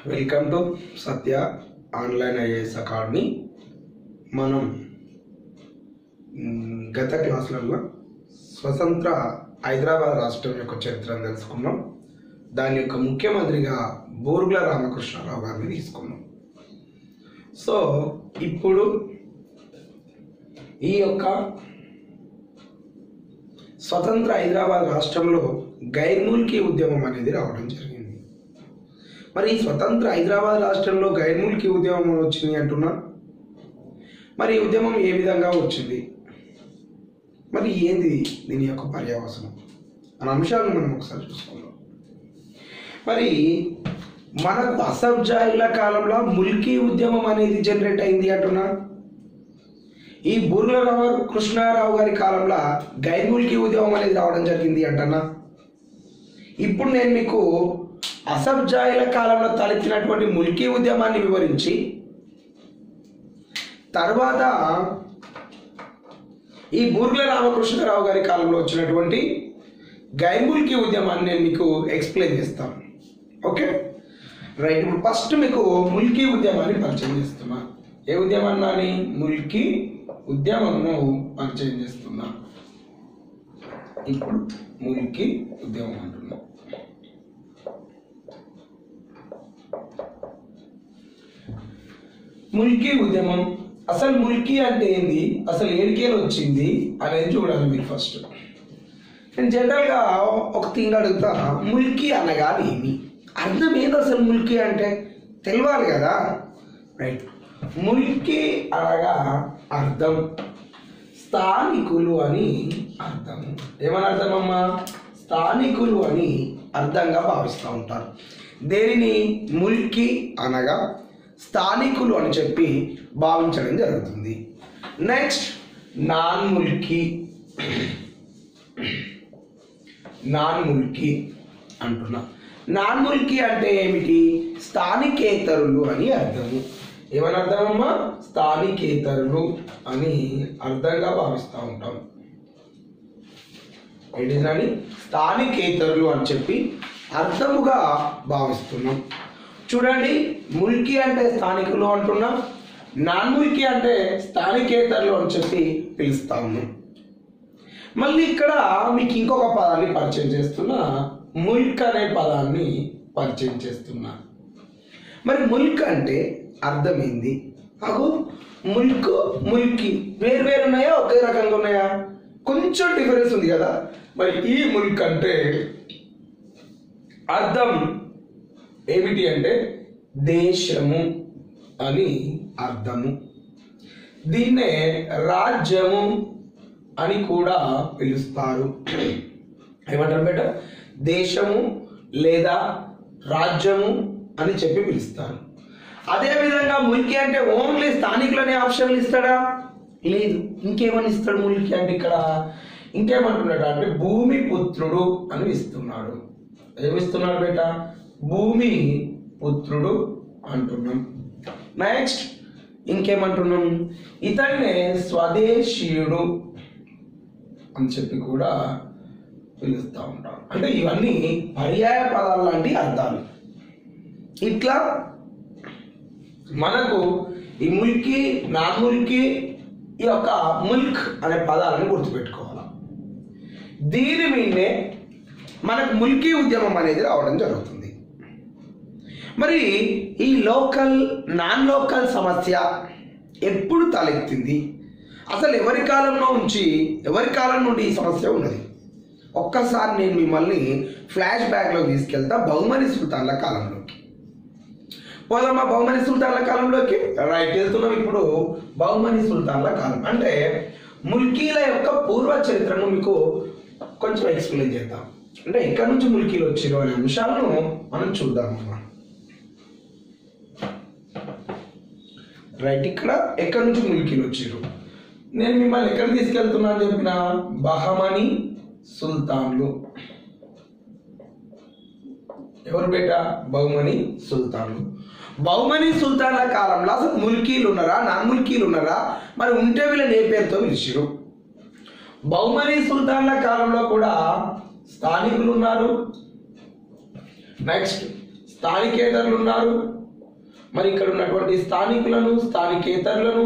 Welcome to Satya online IAS academy మనం మ్, గత క్లాసులలో స్వతంత్ర హైదరాబాద్ రాష్ట్రం యొక్క చరిత్రను తెలుసుకున్నాం దాని యొక్క ముఖ్యమంత్రిగా బోర్గుల రామకృష్ణారావు గారిని తీసుకున్నాం సో ఇప్పుడు ఈ యొక్క స్వతంత్ర హైదరాబాద్ రాష్ట్రంలో గైర్ముల్కీ ఉద్యమం అనేది రావడం జరిగింది మరి ఈ స్వతంత్ర హైదరాబాద్ రాష్ట్రంలో గైర్ముల్కీ ఉద్యమం వచ్చింది అంటున్నా మరి ఈ ఉద్యమం ఏ విధంగా వచ్చింది మరి ఏంది దీని యొక్క పర్యవసనం అనే అంశాలను మనం ఒకసారి చూసుకుందాం మరి మనకు అసబ్జాయిల కాలంలో ముల్కీ ఉద్యమం అనేది జనరేట్ అయింది అంటున్నా ఈ బుర్ల రామ కృష్ణారావు గారి కాలంలో గైర్ముల్కీ ఉద్యమం అనేది రావడం జరిగింది అంటన్నా ఇప్పుడు నేను మీకు అసబ్జాయిల కాలంలో తలెత్తినటువంటి ముల్కీ ఉద్యమాన్ని వివరించి తర్వాత ఈ బూర్గుల రామకృష్ణరావు గారి కాలంలో వచ్చినటువంటి గైముల్కీ ఉద్యమాన్ని నేను మీకు ఎక్స్ప్లెయిన్ చేస్తాను ఓకే రైట్ ఇప్పుడు ఫస్ట్ మీకు ముల్కీ ఉద్యమాన్ని పరిచయం చేస్తున్నా ఏ ఉద్యమాన్ని నాని ముల్కీ ఉద్యమంను పరిచయం చేస్తున్నా ఇప్పుడు ముల్కీ ఉద్యమం అంటున్నా ముల్కీ ఉద్యమం అసలు ముల్కీ అంటే ఏంది అసలు ఏడికేలు వచ్చింది అనేది చూడాలి మీరు ఫస్ట్ నేను జనరల్గా ఒక థింగ్ అడుగుతా ముల్కీ అనగా ఏమి అర్థం ఏంది అసలు ముల్కీ అంటే తెలియాలి కదా రైట్ ముల్కీ అనగా అర్థం స్థానికులు అని అర్థం ఏమని అర్థమమ్మా స్థానికులు అని అర్థంగా భావిస్తూ ఉంటారు దేనిని ముల్కి అనగా స్థానికులు అని చెప్పి భావించడం జరుగుతుంది నెక్స్ట్ నాన్ ముల్కీ నాన్ ముల్కీ అంటున్నా నాన్ ముల్కీ అంటే ఏమిటి స్థానికేతరులు అని అర్థము ఏమని అర్థమమ్మా స్థానికేతరులు అని అర్థంగా భావిస్తూ ఉంటాం ఏంటిదని స్థానికేతరులు అని చెప్పి అర్థముగా భావిస్తున్నాం చూడండి ముల్కీ అంటే స్థానికులు అంటున్నాం నాన్ ముల్కీ అంటే స్థానికేతరులు అని చెప్పి పిలుస్తా ఉన్నాం మళ్ళీ ఇక్కడ మీకు ఇంకొక పదాన్ని పరిచయం చేస్తున్నా ముల్క్ అనే పదాన్ని పరిచయం చేస్తున్నా మరి ముల్క్ అంటే అర్థమైంది అగు ముల్క్ ముల్కి వేరు వేరు ఉన్నాయా ఒకే రకంగా ఉన్నాయా కొంచెం డిఫరెన్స్ ఉంది కదా మరి ఈ ముల్క్ అంటే అర్థం ఏమిటి అంటే దేశము అని అర్థము దీన్నే రాజ్యము అని కూడా పిలుస్తారు ఏమంటారు బేట దేశము లేదా రాజ్యము అని చెప్పి పిలుస్తారు అదేవిధంగా ముల్కి అంటే ఓన్లీ స్థానికులనే ఆప్షన్లు ఇస్తాడా లేదు ఇంకేమని ఇస్తాడు ముల్కి అంటే ఇక్కడ ఇంకేమంటున్నాడు అంటే భూమి పుత్రుడు అని ఇస్తున్నాడు ఏమిస్తున్నాడు బేట భూమి పుత్రుడు అంటున్నాం నెక్స్ట్ ఇంకేమంటున్నాం ఇతన్నే స్వదేశీయుడు అని చెప్పి కూడా పిలుస్తూ ఉంటాం అంటే ఇవన్నీ పర్యాయ పదాలు లాంటి అర్థాలు ఇట్లా మనకు ఈ ముల్కి నాన్ ముల్కి ఈ యొక్క ముల్క్ అనే పదాలను గుర్తుపెట్టుకోవాలి దీని మీదే మనకు ముల్కీ ఉద్యమం అనేది రావడం జరుగుతుంది మరి ఈ లోకల్ నాన్ లోకల్ సమస్య ఎప్పుడు తలెత్తింది అసలు ఎవరి కాలంలో ఉంచి ఎవరి కాలం నుండి ఈ సమస్య ఉన్నది ఒక్కసారి నేను మిమ్మల్ని ఫ్లాష్ బ్యాక్లో తీసుకెళ్తా బహుమని సుల్తాన్ల కాలంలోకి పోదమ్మా బహుమని సుల్తాన్ల కాలంలోకి రైట్ వెళ్తున్నాం ఇప్పుడు బహుమని సుల్తాన్ల కాలం అంటే ముల్కీల యొక్క పూర్వ చరిత్రను మీకు కొంచెం ఎక్స్ప్లెయిన్ చేద్దాం అంటే ఎక్కడి నుంచి ముల్కీలు వచ్చారు అనే అంశాలను మనం చూద్దాం అమ్మా రైట్ ఇక్కడ ఎక్కడి నుంచి ముల్కీలు వచ్చారు నేను మిమ్మల్ని ఎక్కడ తీసుకెళ్తున్నా అని చెప్పిన బహమని సుల్తాన్లు ఎవరు బేట బహుమని సుల్తాన్లు బహుమని సుల్తాన్ల కాలంలో అసలు ముల్కీలు ఉన్నారా నాన్ ముల్కీలు ఉన్నారా మరి ఉంటే వీళ్ళని ఏ పేరుతో పిలిచిరు బహుమని సుల్తాన్ల కాలంలో కూడా స్థానికులు ఉన్నారు నెక్స్ట్ స్థానికేతరులు ఉన్నారు మరి ఇక్కడ ఉన్నటువంటి స్థానికులను స్థానికేతరులను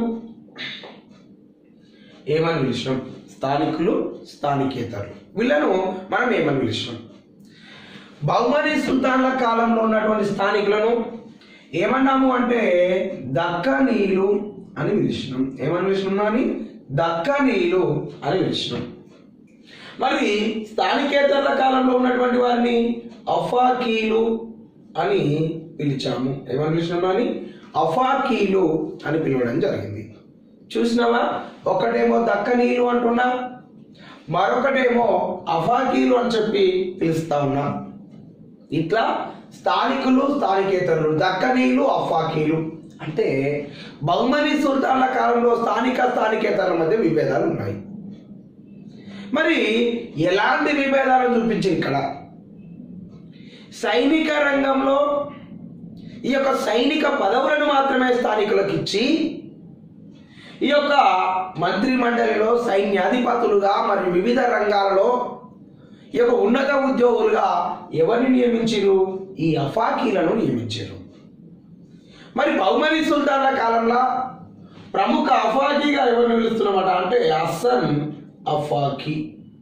ఏమని పిలిచినాం స్థానికులు స్థానికేతరులు వీళ్ళను మనం ఏమని పిలిచినాం బహుమతి సుల్తాన్ల కాలంలో ఉన్నటువంటి స్థానికులను ఏమన్నాము అంటే దక్కనీయులు అని పిలిచినాం ఏమని పిలిచినాం అని దక్కనీయులు అని పిలిచినాం మరి స్థానికేతరుల కాలంలో ఉన్నటువంటి వారిని అఫాకీలు అని పిలిచాము ఏమని పిలిచినాము అని అఫాకీలు అని పిలవడం జరిగింది చూసినావా ఒకటేమో దక్కనీయులు అంటున్నా మరొకటేమో అఫాకీలు అని చెప్పి పిలుస్తా ఉన్నా ఇట్లా స్థానికులు స్థానికేతరులు దక్కనీయులు అఫాకీలు అంటే బహుమని సుల్తాన్ల కాలంలో స్థానిక స్థానికేతరుల మధ్య విభేదాలు ఉన్నాయి మరి ఎలాంటి విభేదాలను చూపించింది ఇక్కడ సైనిక రంగంలో ఈ యొక్క సైనిక పదవులను మాత్రమే స్థానికులకు ఇచ్చి ఈ యొక్క మంత్రి మండలిలో సైన్యాధిపతులుగా మరియు వివిధ రంగాలలో ఈ యొక్క ఉన్నత ఉద్యోగులుగా ఎవరిని నియమించారు ఈ అఫాకీలను నియమించారు మరి బహుమని సుల్తాన్ల కాలంలో ప్రముఖ అఫాకీగా ఎవరిని పిలుస్తున్నామట అంటే హసన్ అఫాకీ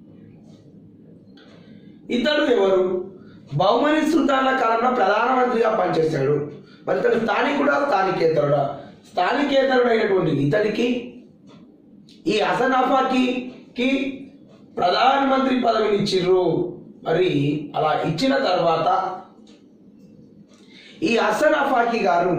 ఇతడు ఎవరు బహుమని సుల్తాన్ల కాలంలో ప్రధానమంత్రిగా పనిచేశాడు మరి ఇతడు స్థానికుడా స్థానికేతరుడా స్థానికేతరుడైనటువంటి ఇతడికి ఈ హసన్ అఫాకీకి ప్రధానమంత్రి పదవిని ఇచ్చిర్రు మరి అలా ఇచ్చిన తర్వాత ఈ హసన్ అఫాకీ గారు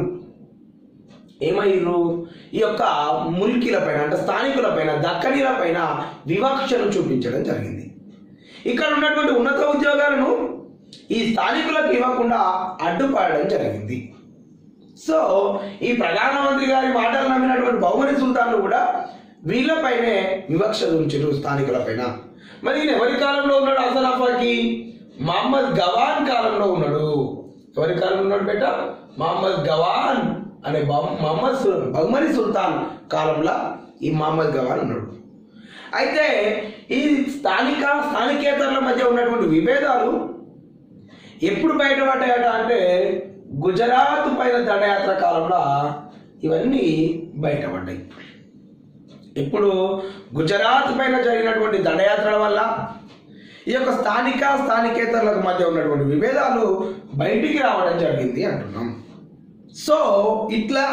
ఏమయ్యారు ఈ యొక్క ముల్కీల పైన అంటే స్థానికుల పైన దక్కనీల పైన వివక్షను చూపించడం జరిగింది ఇక్కడ ఉన్నటువంటి ఉన్నత ఉద్యోగాలను ఈ స్థానికులకు ఇవ్వకుండా అడ్డుపడడం జరిగింది సో ఈ ప్రధానమంత్రి గారి మాటలు నమ్మినటువంటి బహుమని సుల్తాన్లు కూడా వీళ్ళపైనే వివక్ష ఉంచారు స్థానికుల పైన మరి ఈయన ఎవరి కాలంలో ఉన్నాడు హసన్ అఫాకి మహమ్మద్ గవాన్ కాలంలో ఉన్నాడు ఎవరి కాలంలో ఉన్నాడు బేట మహమ్మద్ గవాన్ అనే బహు- మహమ్మద్ సు- బహుమని సుల్తాన్ కాలంలో ఈ మహమ్మద్ గవాన్ ఉన్నాడు అయితే ఈ స్థానిక స్థానికేతరుల మధ్య ఉన్నటువంటి విభేదాలు ఎప్పుడు బయటపడ్డాయట అంటే గుజరాత్ పైన దండయాత్ర కాలంలో ఇవన్నీ బయటపడ్డాయి ఇప్పుడు గుజరాత్ పైన జరిగినటువంటి దండయాత్రల వల్ల ఈ యొక్క స్థానిక స్థానికేతరులకు మధ్య ఉన్నటువంటి విభేదాలు బయటికి రావడం జరిగింది అంటున్నాం సో ఇట్లా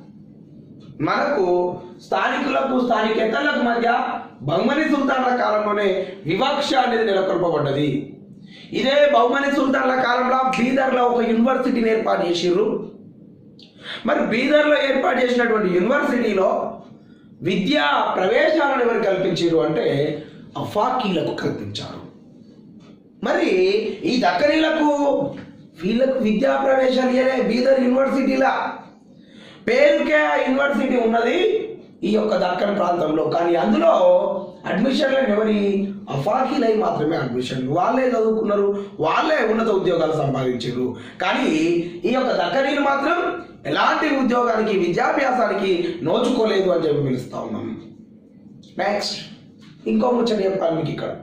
మనకు స్థానికులకు స్థానికేతరులకు మధ్య బహుమని సుల్తాన్ల కాలంలోనే వివక్ష అనేది నెలకొల్పబడ్డది ఇదే బహుమని సుల్తాన్ల కాలంలో బీదర్లో ఒక యూనివర్సిటీని ఏర్పాటు చేసిర్రు మరి బీదర్లో ఏర్పాటు చేసినటువంటి యూనివర్సిటీలో విద్యా ప్రవేశాలను ఎవరు కల్పించారు అంటే అఫాకీలకు కల్పించారు మరి ఈ దక్కనీలకు వీళ్ళకు విద్యా ప్రవేశాలు ఇయ్యలే బీదర్ యూనివర్సిటీలా పేరుకే ఆ యూనివర్సిటీ ఉన్నది ఈ యొక్క దక్కన్ ప్రాంతంలో కానీ అందులో అడ్మిషన్లను ఎవరి అఫాకీలై మాత్రమే అడ్మిషన్ వాళ్ళే చదువుకున్నారు వాళ్ళే ఉన్నత ఉద్యోగాలు సంపాదించారు కానీ ఈ యొక్క దక్కనీలు మాత్రం ఎలాంటి ఉద్యోగానికి విద్యాభ్యాసానికి నోచుకోలేదు అని చెప్పి పిలుస్తా ఉన్నాం నెక్స్ట్ ఇంకో ముచ్చట చెప్పాలి మీకు ఇక్కడ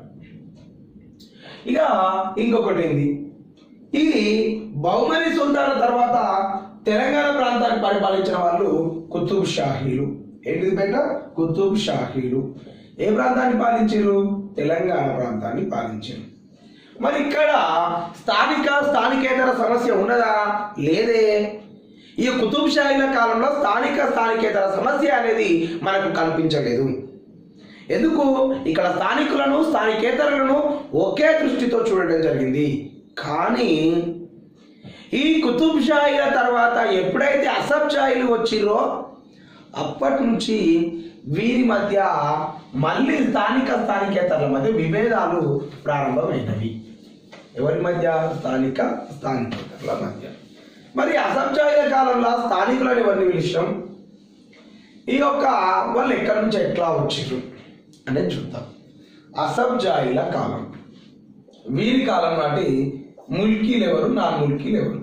ఇక ఇంకొకటి ఏంది ఈ బహుమని సుల్తాన్ తర్వాత తెలంగాణ ప్రాంతాన్ని పరిపాలించిన వాళ్ళు కుతుబ్ షాహీలు ఏంటిది బయట కుతుబ్ షాహీలు ఏ ప్రాంతాన్ని పాలించారు తెలంగాణ ప్రాంతాన్ని పాలించారు మరి ఇక్కడ స్థానిక స్థానికేతర సమస్య ఉన్నదా లేదే ఈ కుతుబ్ షాహీల కాలంలో స్థానిక స్థానికేతర సమస్య అనేది మనకు కనిపించలేదు ఎందుకు ఇక్కడ స్థానికులను స్థానికేతరులను ఒకే దృష్టితో చూడడం జరిగింది కానీ ఈ కుతుబ్ షాహీల తర్వాత ఎప్పుడైతే అసబ్ షాహీలు వచ్చిరో అప్పటి నుంచి వీరి మధ్య మళ్ళీ స్థానిక స్థానికేతరుల మధ్య విభేదాలు ప్రారంభమైనవి ఎవరి మధ్య స్థానిక స్థానికేతరుల మధ్య మరి అసబ్ షాహీల కాలంలో స్థానికులను ఎవరిని పిలిచాం ఈ యొక్క వాళ్ళు ఎక్కడి నుంచి ఎట్లా వచ్చిర్రు అనేది చూద్దాం అసబ్ జాయిల కాలం వీరి కాలం నాటి ముల్కీలు ఎవరు నా ముల్కీలు ఎవరు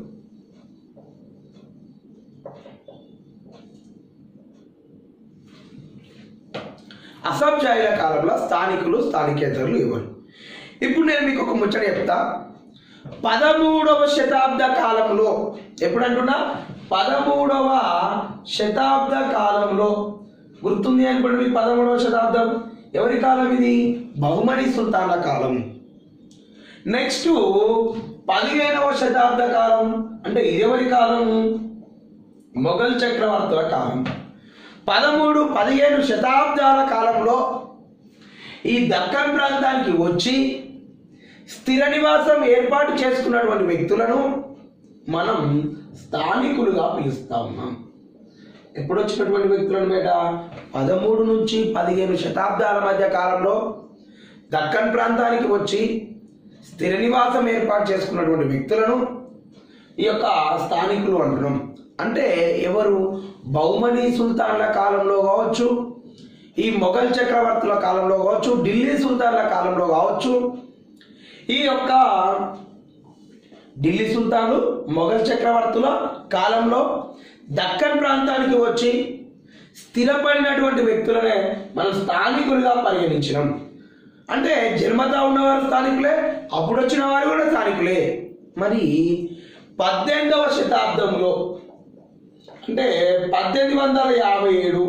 అసబ్ జాయిల కాలంలో స్థానికులు స్థానికేతరులు ఎవరు ఇప్పుడు నేను మీకు ఒక ముచ్చట చెప్తా పదమూడవ శతాబ్ద కాలంలో ఎప్పుడంటున్నా పదమూడవ శతాబ్ద కాలంలో గుర్తుంది అనుకోండి మీకు పదమూడవ శతాబ్దం ఎవరి కాలం ఇది బహుమని సుల్తాన్ల కాలం నెక్స్ట్ పదిహేనవ శతాబ్ద కాలం అంటే ఇది ఎవరి కాలం మొఘల్ చక్రవర్తుల కాలం పదమూడు పదిహేను శతాబ్దాల కాలంలో ఈ దక్కన్ ప్రాంతానికి వచ్చి స్థిర నివాసం ఏర్పాటు చేసుకున్నటువంటి వ్యక్తులను మనం స్థానికులుగా పిలుస్తా ఉన్నాం ఎప్పుడు వచ్చినటువంటి వ్యక్తులను బేట పదమూడు నుంచి పదిహేను శతాబ్దాల మధ్య కాలంలో దక్కన్ ప్రాంతానికి వచ్చి స్థిర నివాసం ఏర్పాటు చేసుకున్నటువంటి వ్యక్తులను ఈ యొక్క స్థానికులు అంటున్నాం అంటే ఎవరు బహుమని సుల్తాన్ల కాలంలో కావచ్చు ఈ మొఘల్ చక్రవర్తుల కాలంలో కావచ్చు ఢిల్లీ సుల్తాన్ల కాలంలో కావచ్చు ఈ యొక్క ఢిల్లీ సుల్తాన్లు మొఘల్ చక్రవర్తుల కాలంలో దక్కన్ ప్రాంతానికి వచ్చి స్థిరపడినటువంటి వ్యక్తులనే మనం స్థానికులుగా పరిగణించినాం అంటే జన్మతా ఉన్నవారు స్థానికులే అప్పుడు వచ్చిన వారు కూడా స్థానికులే మరి పద్దెనిమిదవ శతాబ్దంలో అంటే పద్దెనిమిది వందల యాభై ఏడు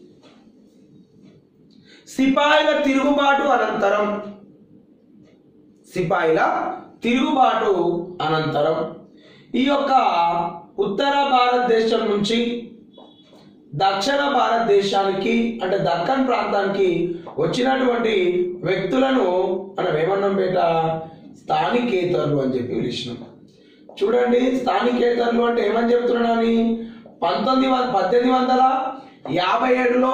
సిపాయిల తిరుగుబాటు అనంతరం సిపాయిల తిరుగుబాటు అనంతరం ఈ యొక్క ఉత్తర భారతదేశం నుంచి దక్షిణ భారతదేశానికి అంటే దక్కన్ ప్రాంతానికి వచ్చినటువంటి వ్యక్తులను మనం ఏమన్నాం బేట స్థానికేతరులు అని చెప్పి పిలిచినాం చూడండి స్థానికేతరులు అంటే ఏమని చెప్తున్నానని పంతొమ్మిది వం పద్దెనిమిది వందల యాభై ఏడులో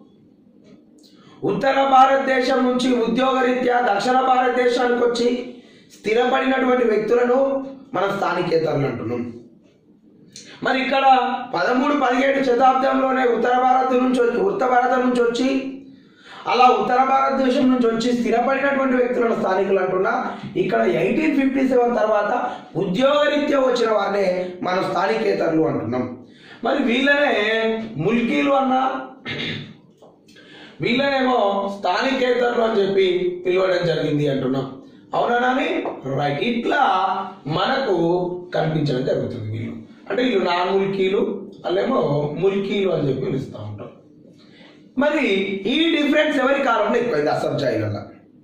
ఉత్తర భారతదేశం నుంచి ఉద్యోగరీత్యా దక్షిణ భారతదేశానికి వచ్చి స్థిరపడినటువంటి వ్యక్తులను మనం స్థానికేతరులు అంటున్నాం మరి ఇక్కడ పదమూడు పదిహేడు శతాబ్దంలోనే ఉత్తర భారత నుంచి వచ్చి ఉత్తర భారతం నుంచి వచ్చి అలా ఉత్తర భారతదేశం నుంచి వచ్చి స్థిరపడినటువంటి వ్యక్తులను స్థానికులు అంటున్నా ఇక్కడ ఎయిటీన్ ఫిఫ్టీ సెవెన్ తర్వాత ఉద్యోగరీత్యా వచ్చిన వారినే మనం స్థానికేతరులు అంటున్నాం మరి వీళ్ళనే ముల్కీలు అన్నా వీళ్ళనేమో స్థానికేతరులు అని చెప్పి పిలవడం జరిగింది అంటున్నాం అవునా నాని రైట్ ఇట్లా మనకు కనిపించడం జరుగుతుంది వీళ్ళు అంటే వీళ్ళు నా ముల్కీలు వాళ్ళేమో ముల్కీలు అని చెప్పి పిలుస్తూ ఉంటాం మరి ఈ డిఫరెన్స్ ఎవరి కాలంలో ఎక్కువైంది అసబ్జాయిలలో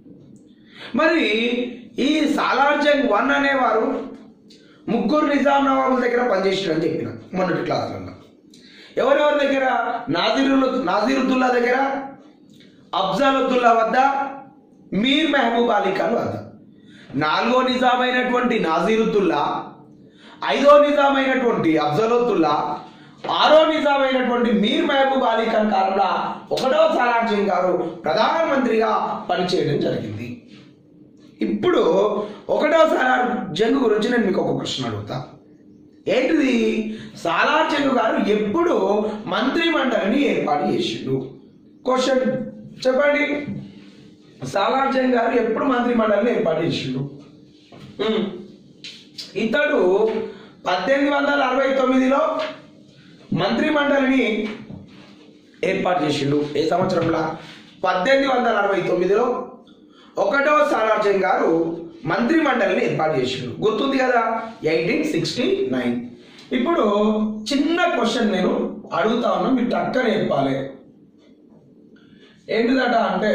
మరి ఈ సాలార్ జంగ్ వన్ అనేవారు ముగ్గురు నిజాం నవాబుల దగ్గర పనిచేసారని చెప్పిన మొన్నటి క్లాసులలో ఎవరెవరి దగ్గర నాజిరుల్ నాజిరుద్దుల్లా దగ్గర అఫ్జలుద్దుల్లా వద్ద మీర్ మెహబూబ్ అలీ ఖాన్ వద్ద నాలుగో నిజాం అయినటువంటి నాజిరుద్దుల్లా ఐదో నిజాం అయినటువంటి అఫ్జలుద్దుల్లా ఆరో నిజాం అయినటువంటి మీర్ మహబూబ్ అలీ ఖాన్ కాలంలో ఒకటో సాలార్ సింగ్ గారు ప్రధానమంత్రిగా పనిచేయడం జరిగింది ఇప్పుడు ఒకటో సాలార్ జంగ్ గురించి నేను మీకు ఒక ప్రశ్న అడుగుతా ఏంటిది సాలార్ జంగ్ గారు ఎప్పుడు మంత్రి మండలిని ఏర్పాటు చేసిండు క్వశ్చన్ చెప్పండి సాలార్ జంగ్ గారు ఎప్పుడు మంత్రి మండలిని ఏర్పాటు చేసిండు ఉమ్. ఇతడు పద్దెనిమిది వందల అరవై తొమ్మిదిలో మంత్రి మండలిని ఏర్పాటు చేసిండు ఏ సంవత్సరంలో పద్దెనిమిది వందల అరవై తొమ్మిదిలో ఒకటో సాలార్జంగ్ గారు మంత్రి మండలిని ఏర్పాటు చేసిండు గుర్తుంది కదా ఎయిటీన్ సిక్స్టీ నైన్ ఇప్పుడు చిన్న క్వశ్చన్ నేను అడుగుతా ఉన్నా మీరు టక్కన చెప్పాలి ఏంటిదట అంటే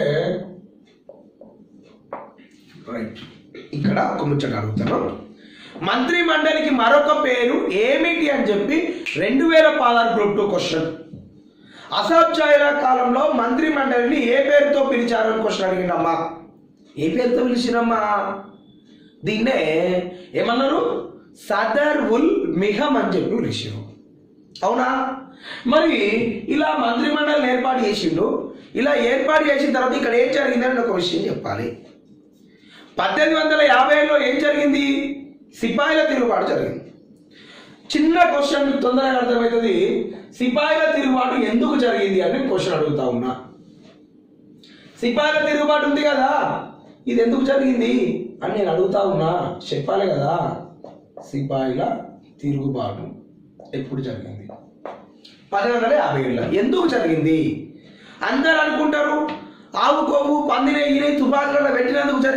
రైట్ ఇక్కడ ఒక ముచ్చట అడుగుతాను మంత్రి మండలికి మరొక పేరు ఏమిటి అని చెప్పి రెండు వేల పదహారు గ్రూప్ టూ క్వశ్చన్ అసబ్జాయిల కాలంలో మంత్రి మండలిని ఏ పేరుతో పిలిచారు అని క్వశ్చన్ అడిగిందమ్మా ఏ పేరుతో పిలిచినమ్మా దీన్నే ఏమన్నారు సదర్ ఉల్ మిహం అని చెప్పి పిలిచారు అవునా మరి ఇలా మంత్రి మండలిని ఏర్పాటు చేసిండు ఇలా ఏర్పాటు చేసిన తర్వాత ఇక్కడ ఏం జరిగిందని ఒక విషయం చెప్పాలి పద్దెనిమిది వందల యాభైలో ఏం జరిగింది సిపాయిల తిరుగుబాటు జరిగింది చిన్న క్వశ్చన్ మీకు తొందరగా అర్థమవుతుంది సిపాయిల తిరుగుబాటు ఎందుకు జరిగింది అని క్వశ్చన్ అడుగుతా ఉన్నా సిపాయిల తిరుగుబాటు ఉంది కదా ఇది ఎందుకు జరిగింది అని నేను అడుగుతా ఉన్నా చెప్పాలి కదా సిపాయిల తిరుగుబాటు ఎప్పుడు జరిగింది పద్దెనిమిది వందల యాభై ఏళ్ళ ఎందుకు జరిగింది అందరు అనుకుంటారు ఆవు కొవ్వు పందిన ఈయన తుపాకులలో పెట్టినందుకు జరిగింది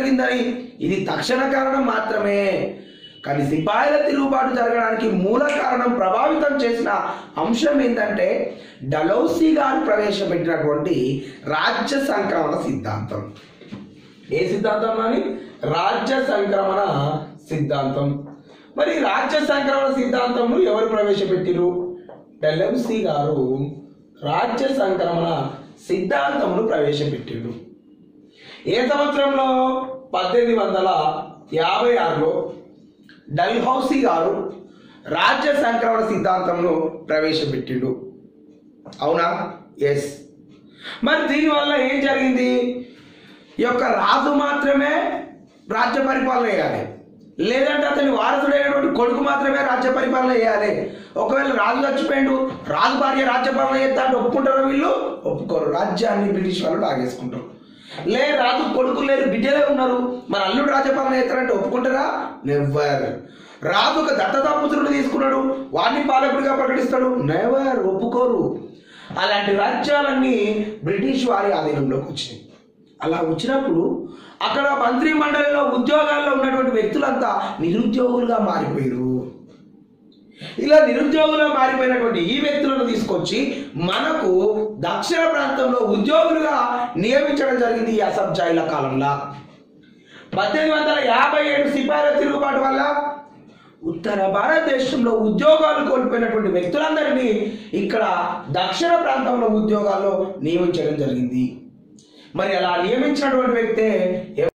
జరిగిందని ఇది తక్షణ కారణం మాత్రమే కానీ సిపాయిల తిరుగుబాటు జరగడానికి మూల కారణం ప్రభావితం చేసిన అంశం ఏంటంటే డలౌసీ గారు ప్రవేశపెట్టినటువంటి రాజ్య సంక్రమణ సిద్ధాంతం ఏ సిద్ధాంతం అని రాజ్య సంక్రమణ సిద్ధాంతం మరి రాజ్య సంక్రమణ సిద్ధాంతంను ఎవరు ప్రవేశపెట్టిరు డెలెంసీ గారు రాజ్య సంక్రమణ సిద్ధాంతమును ప్రవేశపెట్టిండు ఏ సంవత్సరంలో పద్దెనిమిది వందల యాభై ఆరులో డల్హౌసీ గారు రాజ్య సంక్రమణ సిద్ధాంతంను ప్రవేశపెట్టిండు అవునా ఎస్ మరి దీనివల్ల ఏం జరిగింది ఈ యొక్క రాజు మాత్రమే రాజ్య పరిపాలన చేయాలి లేదంటే అతని వారసుడైనటువంటి కొడుకు మాత్రమే రాజ్య పరిపాలన చేయాలి ఒకవేళ రాజు చచ్చిపోయిండు రాజు భార్య రాజ్యపాలన చేస్తా అంటే ఒప్పుకుంటారా వీళ్ళు ఒప్పుకోరు రాజ్యాన్ని బ్రిటిష్ వాళ్ళు లాగేసుకుంటారు లే రాజు కొడుకులు లేరు బిడ్డలే ఉన్నారు మరి అల్లుడు రాజ్యపాలన చేస్తారంటే ఒప్పుకుంటారా నెవర్ రాజు ఒక దత్తతాపుత్రుడు తీసుకున్నాడు వాడిని పాలకుడిగా ప్రకటిస్తాడు నెవర్ ఒప్పుకోరు అలాంటి రాజ్యాలన్నీ బ్రిటిష్ వారి ఆధీనంలోకి వచ్చినాయి అలా వచ్చినప్పుడు అక్కడ మంత్రి మండలిలో ఉద్యోగాల్లో ఉన్నటువంటి వ్యక్తులంతా నిరుద్యోగులుగా మారిపోయారు ఇలా నిరుద్యోగులుగా మారిపోయినటువంటి ఈ వ్యక్తులను తీసుకొచ్చి మనకు దక్షిణ ప్రాంతంలో ఉద్యోగులుగా నియమించడం జరిగింది ఈ అసబ్జాయిల కాలంలో పద్దెనిమిది వందల యాభై ఏడు సిపాయిల తిరుగుబాటు వల్ల ఉత్తర భారతదేశంలో ఉద్యోగాలు కోల్పోయినటువంటి వ్యక్తులందరినీ ఇక్కడ దక్షిణ ప్రాంతంలో ఉద్యోగాల్లో నియమించడం జరిగింది మరి అలా నియమించినటువంటి వ్యక్తే